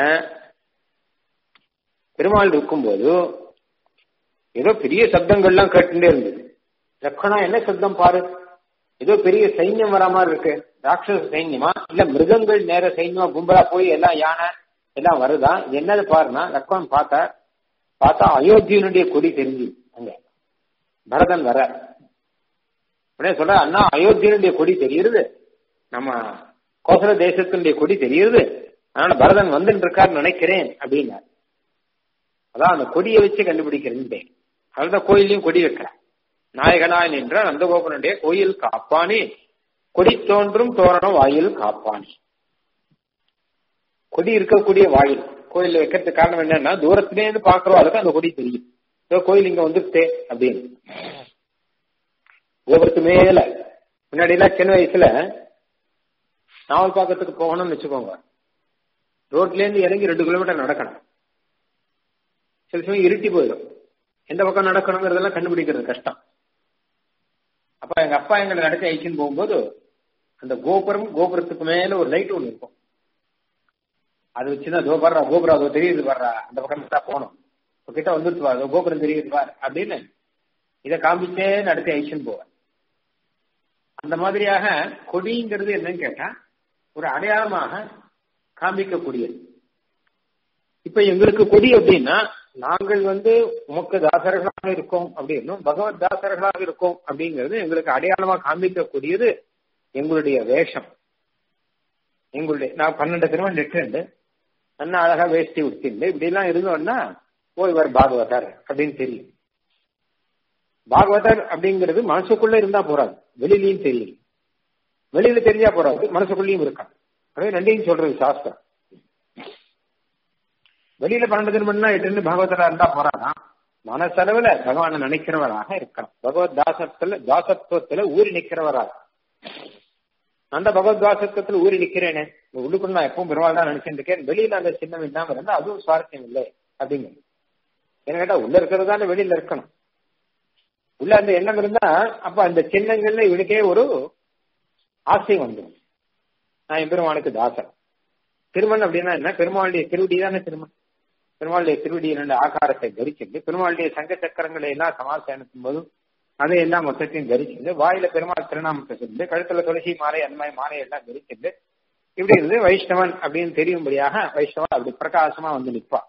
பெருமாள் இருக்கும்போது ஏதோ பெரிய சப்தங்கள்லாம் கேட்டுட்டே இருந்தது லக்ஷணா என்ன சப்தம் பாரு ஏதோ பெரிய சைன்யம் வர மாதிரி இருக்கு ராட்சச சைன்யமா இல்ல மிருகங்கள் நேர சைன்யமா கும்பலா போய் எல்லாம் யானை எல்லாம் வருதா என்னது பாருன்னா லக்ஷ்மணன் பார்த்தா பார்த்தா அயோத்தியனுடைய கொடி தெரிஞ்சு அங்க பரதன் வர உடனே சொல்ற அண்ணா அயோத்தியனுடைய கொடி தெரியுது நம்ம கோசல தேசத்தினுடைய கொடி தெரியுது அதனால பரதன் வந்துட்டு இருக்காரு நினைக்கிறேன் அப்படின்னார் அதான் அந்த கொடியை வச்சு கண்டுபிடிக்கிறேன் அதுதான் கோயிலையும் கொடி வைக்கிறேன் நாயகனாய் நின்ற நந்தகோபனுடைய கோயில் காப்பானே கொடி தோன்றும் தோரணம் வாயில் காப்பானே கொடி இருக்கக்கூடிய வாயில் கோயில் வைக்கிறதுக்கு காரணம் என்னன்னா தூரத்திலே இருந்து பாக்குறோம் அதுக்கு அந்த கொடி தெரியும் இதோ கோயில் இங்க வந்துட்டே அப்படின்னு கோபுரத்து மேல முன்னாடி எல்லாம் சின்ன வயசுல நாவல் பாக்கத்துக்கு போகணும்னு வச்சுக்கோங்க ரோட்ல இருந்து இறங்கி ரெண்டு கிலோமீட்டர் நடக்கணும் சில சமயம் இருட்டி போயிடும் எந்த பக்கம் நடக்கணுங்கிறதெல்லாம் கண்டுபிடிக்கிறது கஷ்டம் அப்ப எங்க அப்பா எங்களை நடத்தி ஐக்கின்னு போகும்போது அந்த கோபுரம் கோபுரத்துக்கு மேல ஒரு லைட் ஒண்ணு இருக்கும் அது வச்சுதான் அதோ வர்றா கோபுரம் அதோ தெரியுது வர்றா அந்த பக்கம் தான் போகணும் கிட்ட வந்துட்டு வா அதோ கோபுரம் தெரியுது பார் அப்படின்னு இதை காமிச்சே நடத்தி ஐஷன் போவேன் அந்த மாதிரியாக கொடிங்கிறது என்னன்னு கேட்டா ஒரு அடையாளமாக காமிக்கக்கூடியது இப்ப எங்களுக்கு கொடி அப்படின்னா நாங்கள் வந்து உமக்கு தாசர்களாக இருக்கோம் அப்படின்னும் பகவத் தாசர்களாக இருக்கோம் அப்படிங்கிறது எங்களுக்கு அடையாளமா காமிக்கக்கூடியது எங்களுடைய வேஷம் எங்களுடைய நான் பன்னெண்டு திருமணம் நெட்டு நல்லா அழகா வேஷ்டி உடுத்திண்டு இப்படி எல்லாம் இருந்தோம்னா ஓ இவர் பாகவதர் அப்படின்னு தெரியும் பாகவதர் அப்படிங்கிறது மனசுக்குள்ள இருந்தா போறாது வெளியிலயும் தெரியும் வெளியில தெரிஞ்சா போறாது மனசுக்குள்ளயும் இருக்கான் அதே ரெண்டையும் சொல்றது சாஸ்திரம் வெளியில பன்னெண்டு திருமணம்னா எட்டு பாகவதரா இருந்தா போறாதான் மனசளவுல பகவான நினைக்கிறவராக இருக்கணும் பகவத் தாசத்துல தாசத்துவத்துல ஊறி நிக்கிறவராக அந்த பகவத் தாசத்துவத்துல ஊறி நிக்கிறேனே உள்ளுக்குள்ள நான் எப்பவும் பெருமாள் தான் நினைச்சிட்டு இருக்கேன் வெளியில அந்த சின்னம் இல்லாம இருந்தா அதுவும் சுவாரஸ்யம் இல்லை அப்படிங்கிறது என்ன கேட்டா உள்ள இருக்கிறது தானே வெளியில இருக்கணும் உள்ள அந்த எண்ணம் இருந்தா அப்ப அந்த சின்னங்கள்ல இவனுக்கே ஒரு ஆசை வந்துடும் நான் என் பெருமானுக்கு தாசன் திருமண் அப்படின்னா என்ன பெருமாளுடைய திருவடி தானே திருமண் பெருமாளுடைய திருவடி இரண்டு ஆகாரத்தை தரிச்சுட்டு பெருமாளுடைய சங்க சக்கரங்களை எல்லாம் சமாசேனத்தும் போதும் அதை எல்லாம் மொத்தத்தையும் தரிச்சுட்டு வாயில பெருமாள் திருநாமத்தை சொல்லி கழுத்துல துளசி மாலை அந்த மாதிரி மாலை எல்லாம் தரிச்சுட்டு இப்படி இருந்து வைஷ்ணவன் அப்படின்னு தெரியும்படியாக வைஷ்ணவன் அப்படி பிரகாசமா வந்து நிற்பா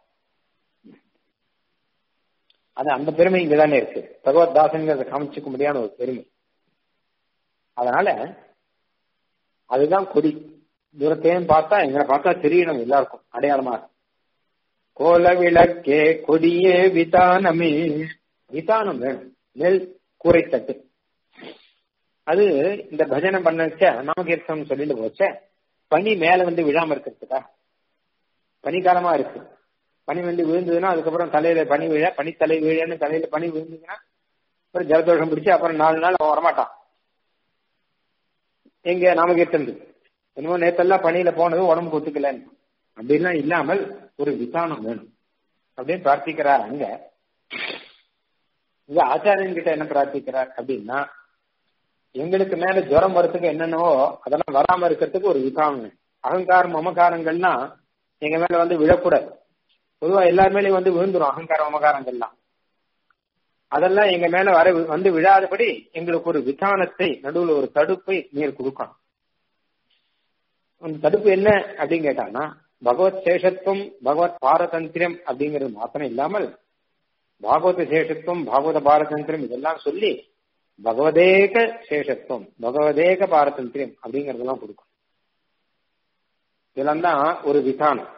அது அந்த பெருமை இங்கதானே இருக்கு பகவத் தாசங்கிறத காமிச்சுக்க முடியாத ஒரு பெருமை அதனால அதுதான் கொடி தூரத்தையும் பார்த்தா எங்களை பார்த்தா தெரியணும் எல்லாருக்கும் அடையாளமா கோல விளக்கே கொடியே விதானமே விதானம் வேணும் மேல் கூரை தட்டு அது இந்த பஜனை பண்ண வச்ச நாமகீர்த்தம் சொல்லிட்டு போச்ச பனி மேல வந்து விழாம இருக்கிறதுக்கா பனிக்காலமா இருக்கு பனி வந்து விழுந்ததுன்னா அதுக்கப்புறம் தலையில பனி விழ பனி தலை விழன்னு தலையில பனி விழுந்ததுன்னா அப்புறம் ஜலதோஷம் பிடிச்சு அப்புறம் நாலு நாள் அவன் வரமாட்டான் எங்க நாமகீர்த்தம் என்னமோ நேத்தெல்லாம் பணியில போனது உடம்புக்கு ஒத்துக்கலன்னு அப்படிலாம் இல்லாமல் ஒரு விசானம் வேணும் அப்படின்னு பிரார்த்திக்கிறார் அங்க இங்க ஆச்சாரியன் கிட்ட என்ன பிரார்த்திக்கிறார் அப்படின்னா எங்களுக்கு மேல ஜுரம் வரத்துக்கு என்னென்னவோ அதெல்லாம் வராம இருக்கிறதுக்கு ஒரு விசானம் அகங்காரம் மமகாரங்கள்லாம் எங்க மேல வந்து விழக்கூடாது பொதுவா எல்லார் மேலயும் வந்து விழுந்துரும் அகங்கார மமகாரங்கள்லாம் அதெல்லாம் எங்க மேல வர வந்து விழாதபடி எங்களுக்கு ஒரு விதானத்தை நடுவுல ஒரு தடுப்பை நீர் கொடுக்கணும் அந்த தடுப்பு என்ன அப்படின்னு கேட்டாங்கன்னா பகவத் சேஷத்துவம் பகவத் பாரதந்திரம் அப்படிங்கிறது மாத்திரம் இல்லாமல் பாகவத சேஷத்துவம் பாகவத பாரதந்திரம் இதெல்லாம் சொல்லி பகவதேக சேஷத்துவம் பகவதேக பாரதந்திரம் அப்படிங்கறதெல்லாம் கொடுக்கும் இதெல்லாம் தான் ஒரு விதானம்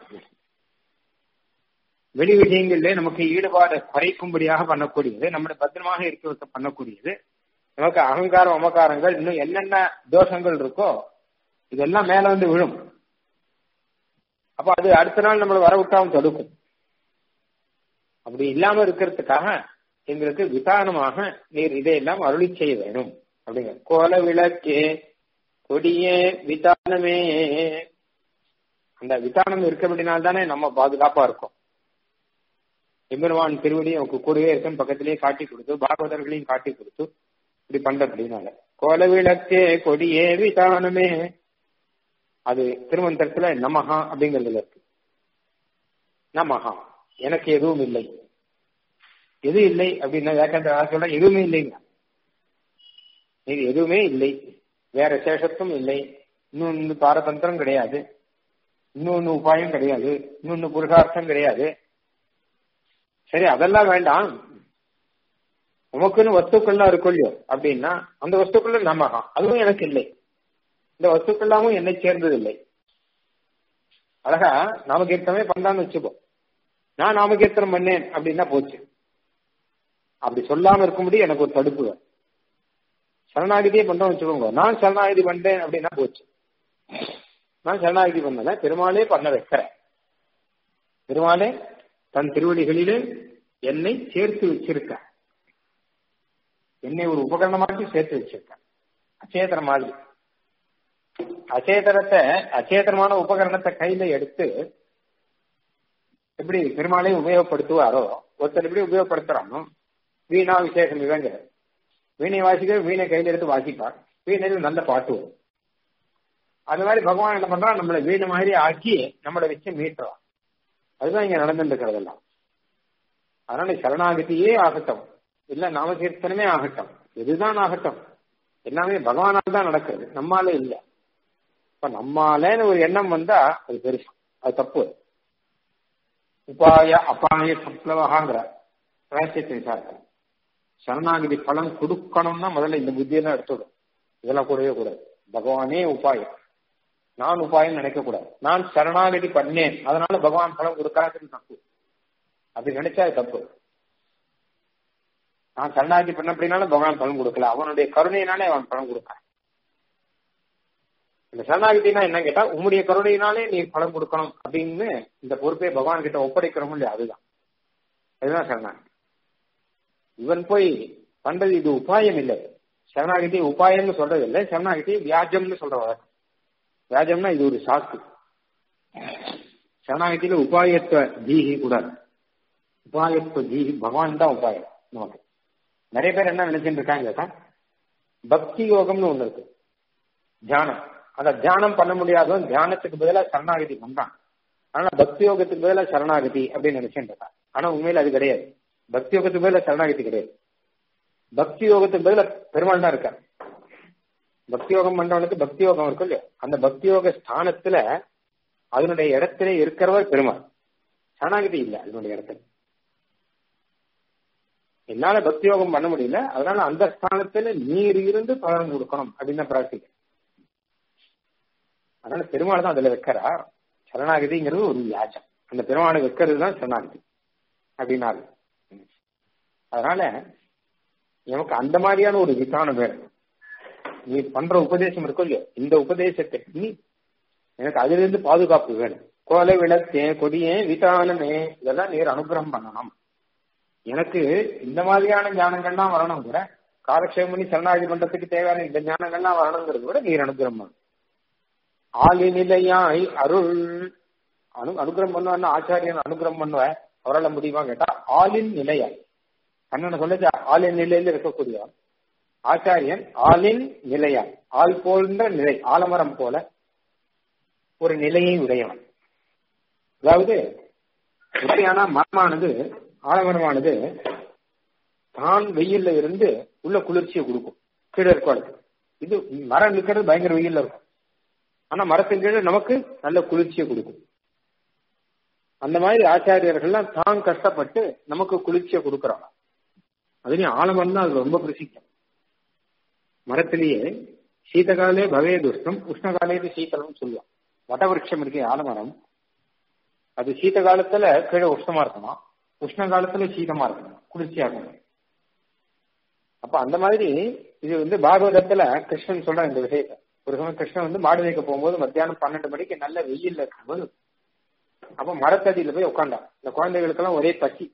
வெளி விஷயங்களிலே நமக்கு ஈடுபாடு குறைக்கும்படியாக பண்ணக்கூடியது நம்மளை பத்திரமாக இருக்க வைக்க பண்ணக்கூடியது நமக்கு அகங்காரம் அமகாரங்கள் இன்னும் என்னென்ன தோஷங்கள் இருக்கோ இதெல்லாம் மேல வந்து விழும் அப்ப அது அடுத்த நாள் நம்மளை வர விட்டாம தடுக்கும் அப்படி இல்லாம இருக்கிறதுக்காக எங்களுக்கு விதானமாக நீர் இதையெல்லாம் அருளி செய்ய வேணும் அப்படிங்க கோல விளக்கே கொடியே விதானமே அந்த விதானம் இருக்கிறபடினால் தானே நம்ம பாதுகாப்பா இருக்கோம் எம்பெருமான் திருவடி நமக்கு கூடவே இருக்கும் பக்கத்திலேயே காட்டி கொடுத்து பாகவதர்களையும் காட்டி கொடுத்து இப்படி பண்ற அப்படின்னால கோல விளக்கே கொடியே விதானமே அது திருமந்திரத்துல நமஹா அப்படிங்கிறதுல இருக்கு நமஹா எனக்கு எதுவும் இல்லை எது இல்லை அப்படின்னா வேக்கந்த சொல்ல எதுவுமே இல்லைங்க இது எதுவுமே இல்லை வேற சேஷத்தும் இல்லை இன்னொன்னு பாரதந்திரம் கிடையாது இன்னொன்னு உபாயம் கிடையாது இன்னொன்னு புருஷார்த்தம் கிடையாது சரி அதெல்லாம் வேண்டாம் உமக்குன்னு வஸ்துக்கள்லாம் இருக்கும் இல்லையோ அப்படின்னா அந்த வஸ்துக்குள்ள நமகா அதுவும் எனக்கு இல்லை இந்த வஸ்துக்கெல்லாமும் என்னை சேர்ந்தது இல்லை அழகா நாமகீர்த்தமே பண்ணான்னு வச்சுக்கோ நான் நாமகீர்த்தனம் பண்ணேன் அப்படின்னா போச்சு அப்படி சொல்லாம இருக்கும்படி எனக்கு ஒரு தடுப்பு வேணும். சரணாகிதியே பண்றோம் வச்சுக்கோங்க நான் சரணாகிதி பண்றேன் அப்படின்னா போச்சு நான் சரணாகிதி பண்ணல பெருமாளே பண்ண வைக்கிறேன் பெருமாளே தன் திருவடிகளிலே என்னை சேர்த்து வச்சிருக்க என்னை ஒரு உபகரணமாக்கி சேர்த்து வச்சிருக்க அச்சேதன மாதிரி அச்சேதனத்தை அச்சேதனமான உபகரணத்தை கையில எடுத்து எப்படி பெருமாளை உபயோகப்படுத்துவாரோ ஒருத்தர் எப்படி உபயோகப்படுத்துறானோ வீணா விசேஷம் இவங்க வீணை வாசிக்க வீணை கையில எடுத்து வாசிப்பார் வீணையில் நல்ல பாட்டு வரும் அது மாதிரி பகவான் என்ன பண்றான் நம்மளை வீணை மாதிரி ஆக்கி நம்மளை வச்சு மீட்டுறான் அதுதான் இங்க நடந்துட்டு இருக்கிறதெல்லாம் அதனால சரணாகதியே ஆகட்டும் இல்ல நாமகீர்த்தனமே ஆகட்டும் எதுதான் ஆகட்டும் எல்லாமே பகவானால் தான் நடக்குது நம்மால இல்ல இப்ப நம்மாலேன்னு ஒரு எண்ணம் வந்தா அது பெருசு அது தப்பு உபாய அபாய சப்ளவகாங்கிற ரகசியத்தை விசாரிக்கணும் சரணாகதி பலன் கொடுக்கணும்னா முதல்ல இந்த புத்தியெல்லாம் எடுத்துடும் இதெல்லாம் கூடவே கூடாது பகவானே உபாயம் நான் உபாயம் நினைக்க கூடாது நான் சரணாகதி பண்ணேன் அதனால பகவான் பலன் கொடுக்காதுன்னு தப்பு அப்படி நினைச்சா அது தப்பு நான் சரணாகதி பண்ண அப்படின்னாலும் பகவான் பலன் கொடுக்கல அவனுடைய கருணையினாலே அவன் பலன் கொடுக்க இந்த சரணாகதினா என்ன கேட்டா உம்முடைய கருணையினாலே நீ பலன் கொடுக்கணும் அப்படின்னு இந்த பொறுப்பை பகவான் கிட்ட ஒப்படைக்கிறோம் இல்லையா அதுதான் அதுதான் சரணாகதி இவன் போய் பண்றது இது உபாயம் இல்லை சரணாகதி உபாயம்னு சொல்றது இல்லை சரணாகதி வியாஜம்னு சொல்ற வழக்கம் வியாஜம்னா இது ஒரு சாக்கு சரணாகதியில உபாயத்துவ ஜீகி கூடாது உபாயத்துவ ஜீகி பகவான் தான் உபாயம் நமக்கு நிறைய பேர் என்ன நினைச்சுட்டு இருக்காங்க கேட்டா பக்தி யோகம்னு ஒண்ணு இருக்கு தியானம் அந்த தியானம் பண்ண முடியாதவன் தியானத்துக்கு பதிலாக சரணாகதி பண்றான் ஆனா பக்தி யோகத்துக்கு பதிலாக சரணாகதி அப்படின்னு நினைச்சுட்டு இருக்கான் ஆனா உண்மையில அது கிடையாது பக்தி யோகத்துக்கு பதிலாக சரணாகதி கிடையாது பக்தி யோகத்துக்கு பதிலாக பெருமாள் தான் இருக்கார் பக்தி யோகம் பண்றவனுக்கு பக்தி யோகம் இருக்கும் இல்லையா அந்த பக்தி யோக ஸ்தானத்துல அதனுடைய இடத்துல இருக்கிறவர் பெருமாள் சரணாகதி இல்லை அதனுடைய இடத்துல என்னால பக்தி யோகம் பண்ண முடியல அதனால அந்த ஸ்தானத்துல நீர் இருந்து பலன் கொடுக்கணும் அப்படின்னு பிரார்த்திக்க அதனால பெருமாள் தான் அதுல வைக்கிறா சரணாகதிங்கிறது ஒரு வியாஜம் அந்த பெருமாளை வைக்கிறது தான் சரணாகதி அப்படின்னாரு அதனால எனக்கு அந்த மாதிரியான ஒரு விதானம் வேணும் நீ பண்ற உபதேசம் இருக்கும் இல்லையோ இந்த உபதேசத்தை நீ எனக்கு அதுல இருந்து பாதுகாப்பு வேணும் கோலை விளக்கே கொடியே விதானமே இதெல்லாம் நீர் அனுகிரகம் பண்ணணும் எனக்கு இந்த மாதிரியான ஞானங்கள்லாம் வரணும் கூட காலக்ஷேபம் பண்ணி சரணாகதி பண்றதுக்கு தேவையான இந்த ஞானங்கள்லாம் வரணுங்கிறது கூட நீர் அனுகிரகம் பண்ணணும் ஆலி நிலையாய் அருள் அனு அனுகிரகம் பண்ணுவான்னு ஆச்சாரியன் அனுகிரகம் பண்ணுவ அவரால் முடியுமா கேட்டா ஆளின் நிலையாய் கண்ணனை சொல்லுச்சு ஆளின் நிலையில இருக்கக்கூடியவன் ஆச்சாரியன் ஆளின் நிலையாய் ஆள் போன்ற நிலை ஆலமரம் போல ஒரு நிலையை உடையவன் அதாவது எப்படியானா மரமானது ஆலமரமானது தான் வெயில்ல இருந்து உள்ள குளிர்ச்சியை கொடுக்கும் கீழே இருக்கும் அதுக்கு இது மரம் நிற்கிறது பயங்கர வெயில்ல இருக்கும் ஆனா மரத்தின் கீழே நமக்கு நல்ல குளிர்ச்சியை கொடுக்கும் அந்த மாதிரி ஆச்சாரியர்கள்லாம் தான் கஷ்டப்பட்டு நமக்கு குளிர்ச்சியை கொடுக்குறாங்க அதுலயும் ஆலமரம் தான் அது ரொம்ப பிரசித்தம் மரத்திலேயே சீதகாலே பவே துஷ்டம் உஷ்ணகாலே சீதளம்னு சொல்லுவான் வடவிருட்சம் இருக்கே ஆலமரம் அது சீத காலத்துல கீழே உஷ்ணமா இருக்கணும் உஷ்ண காலத்துல சீதமா இருக்கணும் குளிர்ச்சியா இருக்கணும் அப்ப அந்த மாதிரி இது வந்து பாகவதத்துல கிருஷ்ணன் சொல்ற இந்த விஷயத்தை ஒரு சமயம் கிருஷ்ணன் வந்து மாடு வைக்க போகும்போது மத்தியானம் பன்னெண்டு மணிக்கு நல்ல வெயில்ல இருக்கும்போது அப்ப மரத்தடியில போய் உட்காண்டான் இந்த குழந்தைகளுக்கெல்லாம் ஒரே பசி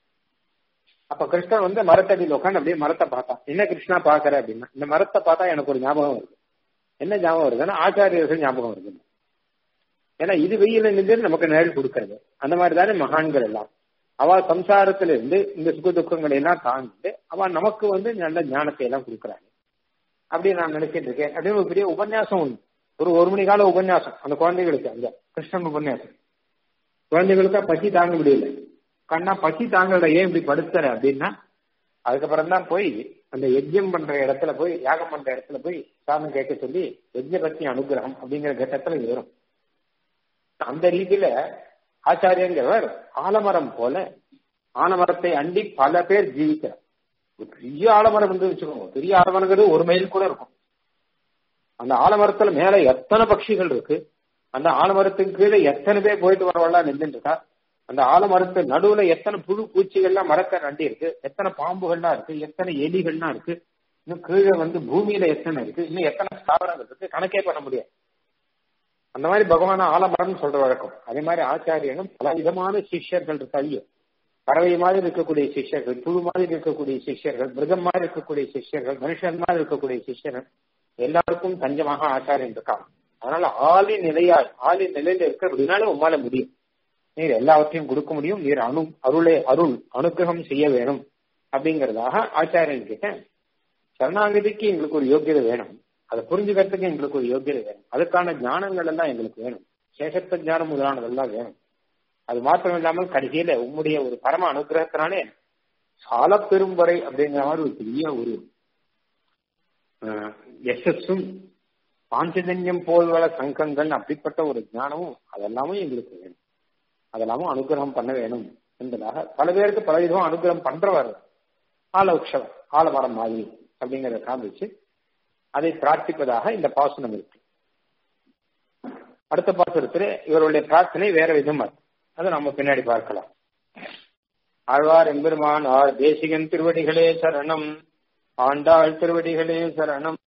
அப்ப கிருஷ்ணன் வந்து மரத்தடியில் உட்காந்து அப்படியே மரத்தை பார்த்தான் என்ன கிருஷ்ணா பாக்குற அப்படின்னா இந்த மரத்தை பார்த்தா எனக்கு ஒரு ஞாபகம் வருது என்ன ஞாபகம் வருதுன்னா ஆச்சாரியர்கள் ஞாபகம் வருது ஏன்னா இது வெயில நின்று நமக்கு நிழல் கொடுக்கறது அந்த மாதிரி தானே மகான்கள் எல்லாம் அவ சம்சாரத்துல இருந்து இந்த சுக துக்கங்களை எல்லாம் தாங்கிட்டு அவ நமக்கு வந்து நல்ல ஞானத்தை எல்லாம் கொடுக்குறாங்க அப்படி நான் நினைச்சிட்டு இருக்கேன் அப்படின்னு ஒரு பெரிய உபன்யாசம் உண்டு ஒரு ஒரு மணி கால உபன்யாசம் அந்த குழந்தைகளுக்கு அங்க கிருஷ்ணன் உபன்யாசம் குழந்தைகளுக்கா பசி தாங்க முடியல கண்ணா பசி தாங்கல ஏன் இப்படி படுத்துற அப்படின்னா அதுக்கப்புறம் தான் போய் அந்த யஜ்யம் பண்ற இடத்துல போய் யாகம் பண்ற இடத்துல போய் சாமி கேட்க சொல்லி யஜ்ய பத்தி அனுகிரகம் அப்படிங்கிற கட்டத்துல வரும் அந்த ரீதியில ஆச்சாரியங்கிறவர் ஆலமரம் போல ஆலமரத்தை அண்டி பல பேர் ஜீவிக்கிறார் ஒரு பெரிய ஆலமரம் வந்து வச்சுக்கோங்க பெரிய ஆலமரங்கிறது ஒரு மைல் கூட இருக்கும் அந்த ஆலமரத்துல மேல எத்தனை பட்சிகள் இருக்கு அந்த ஆலமரத்துக்கு கீழே எத்தனை பேர் போயிட்டு வரவெல்லாம் நின்றுட்டு இருக்கா அந்த ஆலமரத்து நடுவுல எத்தனை புழு பூச்சிகள்லாம் மரத்தை நண்டி இருக்கு எத்தனை பாம்புகள்லாம் இருக்கு எத்தனை எலிகள்லாம் இருக்கு இன்னும் கீழே வந்து பூமியில எத்தனை இருக்கு இன்னும் எத்தனை ஸ்தாவரங்கள் இருக்கு கணக்கே பண்ண முடியாது அந்த மாதிரி பகவான ஆலமரம்னு சொல்ற வழக்கம் அதே மாதிரி ஆச்சாரியனும் பல விதமான சிஷ்யர்கள் இருக்காங்க பறவை மாதிரி இருக்கக்கூடிய சிஷ்யர்கள் புழு மாதிரி இருக்கக்கூடிய சிஷ்யர்கள் மிருகம் மாதிரி இருக்கக்கூடிய சிஷ்யர்கள் மனுஷன் மாதிரி இருக்கக்கூடிய சிஷ்யர்கள் எல்லாருக்கும் தஞ்சமாக ஆச்சாரியன் இருக்காங்க அதனால ஆளின் நிலையால் ஆளின் நிலையில இருக்க அப்படின்னாலும் உமால முடியும் நீர் எல்லாவற்றையும் கொடுக்க முடியும் நீர் அணு அருளே அருள் அனுகிரகம் செய்ய வேணும் அப்படிங்கறதாக ஆச்சாரியன் கிட்ட சரணாகதிக்கு எங்களுக்கு ஒரு யோக்கியதை வேணும் அதை புரிஞ்சுக்கிறதுக்கு எங்களுக்கு ஒரு யோக்கியதை வேணும் அதுக்கான ஞானங்கள் எல்லாம் எங்களுக்கு வேணும் சேஷத்த ஞானம் முதலானதெல்லாம் வேணும் அது மாத்திரம் இல்லாமல் கடைசியில உம்முடைய ஒரு பரம அனுகிரகத்தினாலே சால பெரும்பறை அப்படிங்கிற மாதிரி ஒரு பெரிய ஒரு யசஸும் பாஞ்சஜன்யம் போல்வள சங்கங்கள் அப்படிப்பட்ட ஒரு ஞானமும் அதெல்லாமும் எங்களுக்கு வேணும் அதெல்லாமும் அனுகிரகம் பண்ண வேணும் என்பதாக பல பேருக்கு பல விதம் அனுகிரகம் பண்றவர் ஆல உற்சவர் ஆலமரம் மாதிரி அப்படிங்கிறத காமிச்சு அதை பிரார்த்திப்பதாக இந்த பாசனம் இருக்கு அடுத்த பாசுரத்தில் இவருடைய பிரார்த்தனை வேற விதமா இருக்கு அதை நம்ம பின்னாடி பார்க்கலாம் ஆழ்வார் எம்பெருமான் ஆர் தேசிகன் திருவடிகளே சரணம் ஆண்டாள் திருவடிகளே சரணம்